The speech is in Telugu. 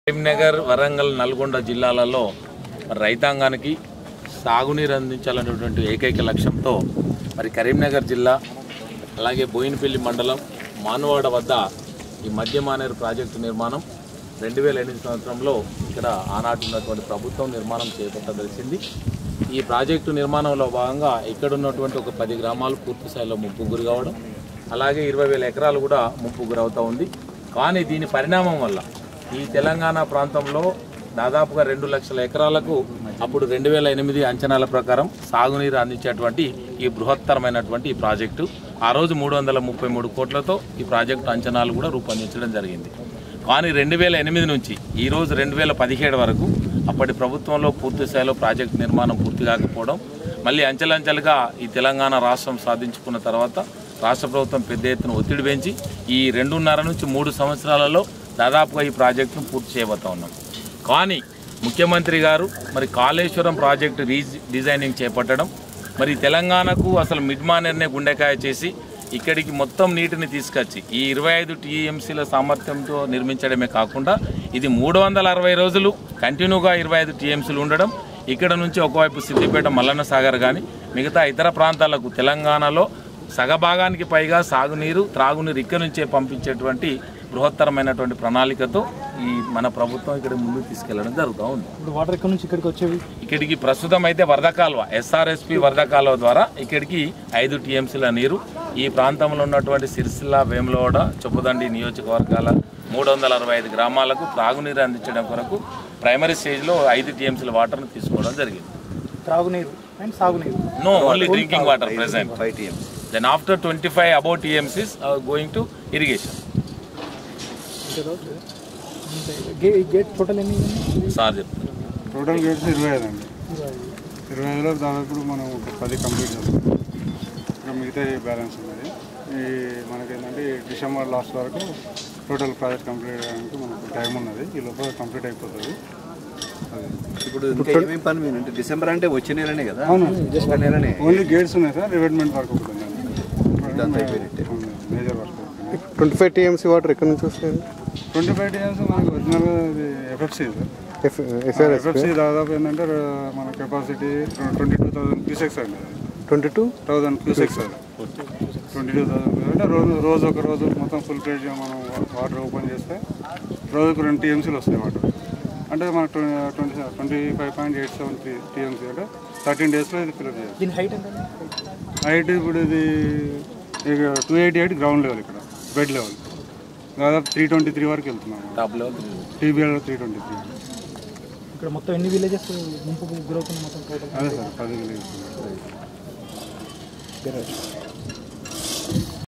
కరీంనగర్ వరంగల్ నల్గొండ జిల్లాలలో మరి రైతాంగానికి సాగునీరు అందించాలనేటువంటి ఏకైక లక్ష్యంతో మరి కరీంనగర్ జిల్లా అలాగే బోయినపల్లి మండలం మానవాడ వద్ద ఈ మధ్య మానేరు ప్రాజెక్టు నిర్మాణం రెండు వేల ఎనిమిది సంవత్సరంలో ఇక్కడ ఆనాటి ఉన్నటువంటి ప్రభుత్వం నిర్మాణం చేపట్టదలిసింది ఈ ప్రాజెక్టు నిర్మాణంలో భాగంగా ఇక్కడ ఉన్నటువంటి ఒక పది గ్రామాలు పూర్తి స్థాయిలో ముప్పు గురి కావడం అలాగే ఇరవై వేల ఎకరాలు కూడా ముప్పు గురవుతూ ఉంది కానీ దీని పరిణామం వల్ల ఈ తెలంగాణ ప్రాంతంలో దాదాపుగా రెండు లక్షల ఎకరాలకు అప్పుడు రెండు వేల ఎనిమిది అంచనాల ప్రకారం సాగునీరు అందించేటువంటి ఈ బృహత్తరమైనటువంటి ఈ ప్రాజెక్టు ఆ రోజు మూడు వందల ముప్పై మూడు కోట్లతో ఈ ప్రాజెక్టు అంచనాలు కూడా రూపొందించడం జరిగింది కానీ రెండు వేల ఎనిమిది నుంచి ఈ రోజు రెండు వేల పదిహేడు వరకు అప్పటి ప్రభుత్వంలో పూర్తి స్థాయిలో ప్రాజెక్టు నిర్మాణం పూర్తి కాకపోవడం మళ్ళీ అంచెలంచెలుగా ఈ తెలంగాణ రాష్ట్రం సాధించుకున్న తర్వాత రాష్ట్ర ప్రభుత్వం పెద్ద ఎత్తున ఒత్తిడి పెంచి ఈ రెండున్నర నుంచి మూడు సంవత్సరాలలో దాదాపుగా ఈ ప్రాజెక్టును పూర్తి చేయబోతా ఉన్నాం కానీ ముఖ్యమంత్రి గారు మరి కాళేశ్వరం ప్రాజెక్టు రీజ్ డిజైనింగ్ చేపట్టడం మరి తెలంగాణకు అసలు మిడ్ మానేర్నే గుండెకాయ చేసి ఇక్కడికి మొత్తం నీటిని తీసుకొచ్చి ఈ ఇరవై ఐదు టీఎంసీల సామర్థ్యంతో నిర్మించడమే కాకుండా ఇది మూడు వందల అరవై రోజులు కంటిన్యూగా ఇరవై ఐదు టీఎంసీలు ఉండడం ఇక్కడ నుంచి ఒకవైపు సిద్దిపేట మల్లన్న సాగర్ కానీ మిగతా ఇతర ప్రాంతాలకు తెలంగాణలో సగభాగానికి పైగా సాగునీరు త్రాగునీరు ఇక్కడి నుంచే పంపించేటువంటి బృహత్తరమైనటువంటి ప్రణాళికతో ఈ మన ప్రభుత్వం ఇక్కడ ముందుకు తీసుకెళ్లడం జరుగుతూ ఉంది ఇప్పుడు వాటర్ ఎక్కడి నుంచి ఇక్కడికి వచ్చేవి ఇక్కడికి ప్రస్తుతం అయితే వరద కాలువ ఎస్ఆర్ఎస్పి వరద కాలువ ద్వారా ఇక్కడికి ఐదు టీఎంసీల నీరు ఈ ప్రాంతంలో ఉన్నటువంటి సిరిసిల్ల వేములవాడ చొప్పదండి నియోజకవర్గాల మూడు వందల అరవై ఐదు గ్రామాలకు త్రాగునీరు అందించడం కొరకు ప్రైమరీ స్టేజ్లో ఐదు టీఎంసీల వాటర్ను తీసుకోవడం జరిగింది త్రాగునీరు అండ్ సాగునీరు no only drinking water present then after twenty five about TMCs going to irrigation gate total ఎన్ని ఉన్నాయి? సార్ చెప్తారు టోటల్ గేట్స్ ఇరవై ఐదు అండి ఇరవై ఐదులో దాదాపు మనం ఒక పది కంప్లీట్ చేస్తాం ఇంకా మిగతా బ్యాలెన్స్ ఉన్నది ఈ మనకేంటంటే ఈ డిసెంబర్ లాస్ట్ వరకు టోటల్ ప్రాజెక్ట్ కంప్లీట్ అయ్యడానికి మనకు టైం ఉన్నది ఈ లోపల కంప్లీట్ అయిపోతుంది అది ఇప్పుడు ఇంకా ఏమేమి పని మీరు అంటే డిసెంబర్ అంటే వచ్చే నెలనే కదా అవునండి ఒక నెలనే ఓన్లీ గేట్స్ ఉన్నాయి సార్ రివెట్మెంట్ వర్క్ ఒకటి ఉంది ఇదంతా అయిపోయినట్టే. Major work twenty five TMC water ఎక్కడి నుంచి వస్తాయండి ట్వంటీ ఫైవ్ డేస్ మనకు ఒరిజినల్గా ఇది ఎఫ్ఎఫ్సి సార్ ఎస్ఆర్ఎస్ ఎఫ్ఎఫ్సి దాదాపు ఏంటంటే మన capacity twenty two thousand cusecs అండి అది ట్వంటీ టూ థౌసండ్ క్యూసెక్స్ అది ట్వంటీ టూ థౌసండ్ అంటే రోజు రోజు ఒక రోజు మొత్తం ఫుల్ ప్లేట్ మనం వాటర్ ఓపెన్ చేస్తే రోజుకు రెండు టీఎంసీలు వస్తాయి వాటర్ అంటే మనకు twenty twenty five point eight seven three TMC అంటే థర్టీన్ డేస్లో ఇది ఫిల్అప్ చేయాలి దీని హైట్ ఎంత హైట్ ఇప్పుడు ఇది two eighty eight ground level ఇక్కడ బెడ్ లెవెల్ దాదాపు త్రీ ట్వంటీ త్రీ వరకు వెళ్తున్నాం top level TBL three twenty three ఇక్కడ మొత్తం ఎన్ని విలేజెస్ ముంపుకు గురవుతుంది మొత్తం టోటల్ అదే సార్ పది విలేజ్